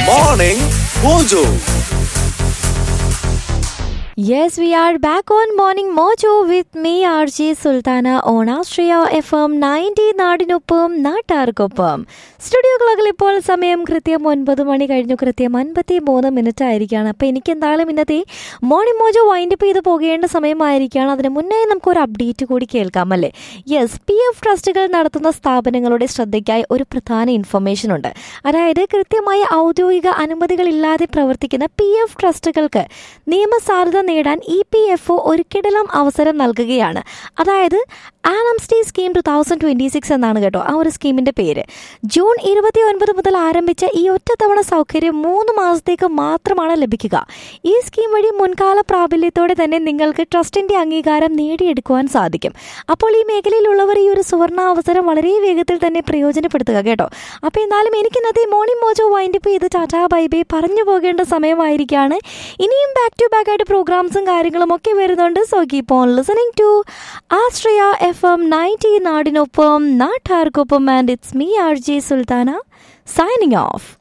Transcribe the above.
Morning Mojo. Yes, we are back on Morning Mojo with me, RJ Sultana on Austria FM 90 നാടിനൊപ്പം നാട്ടാർക്കൊപ്പം studio ക്ലോക്കിൽ ഇപ്പോൾ സമയം കൃത്യം ഒൻപത് മണി കഴിഞ്ഞു കൃത്യം അൻപത്തി മൂന്ന് മിനിറ്റ് ആയിരിക്കുകയാണ് അപ്പോൾ എനിക്ക് എന്തായാലും ഇന്നത്തെ മോർണിംഗ് മോജോ വൈൻഡപ്പ് ചെയ്ത് പോകേണ്ട സമയമായിരിക്കുകയാണ് അതിന് മുന്നേ നമുക്കൊരു അപ്ഡേറ്റ് കൂടി കേൾക്കാം അല്ലേ യെസ് പി എഫ് ട്രസ്റ്റുകൾ നടത്തുന്ന സ്ഥാപനങ്ങളുടെ ശ്രദ്ധയ്ക്കായി ഒരു പ്രധാന ഇൻഫർമേഷൻ ഉണ്ട് അതായത് കൃത്യമായ ഔദ്യോഗിക അനുമതികളില്ലാതെ പ്രവർത്തിക്കുന്ന പി എഫ് ട്രസ്റ്റുകൾക്ക് നിയമസാധുത നേടാൻ ഇ പി എഫ് ഒ ഒരു കിടലം അവസരം നൽകുകയാണ് അതായത് ആനംസ്റ്റേ scheme two thousand twenty six എന്നാണ് കേട്ടോ ആ ഒരു സ്കീമിൻ്റെ പേര് ജൂൺ ഇരുപത്തി ഒൻപത് മുതൽ ആരംഭിച്ച ഈ ഒറ്റത്തവണ സൗകര്യം മൂന്ന് മാസത്തേക്ക് മാത്രമാണ് ലഭിക്കുക ഈ സ്കീം വഴി മുൻകാല പ്രാബല്യത്തോടെ തന്നെ നിങ്ങൾക്ക് ട്രസ്റ്റിൻ്റെ അംഗീകാരം നേടിയെടുക്കുവാൻ സാധിക്കും അപ്പോൾ ഈ മേഖലയിലുള്ളവർ ഈ ഒരു സുവർണ അവസരം വളരെ വേഗത്തിൽ തന്നെ പ്രയോജനപ്പെടുത്തുക കേട്ടോ അപ്പോൾ എന്നാലും എനിക്ക് ഇന്നത്തെ മോർണിംഗ് മോജോ വൈൻഡപ്പ് ചെയ്ത് ടാറ്റാ ബൈ ബൈ പറഞ്ഞു പോകേണ്ട സമയമായിരിക്കുകയാണ് ഇനിയും ബാക്ക് ടു ബാക്ക് ആയിട്ട് പ്രോഗ്രാംസും കാര്യങ്ങളും ഒക്കെ വരുന്നുണ്ട് so keep on listening to Astria F M ninety നാടിനൊപ്പം നാട്ടാർക്കൊപ്പം and it's me R J Sultana signing of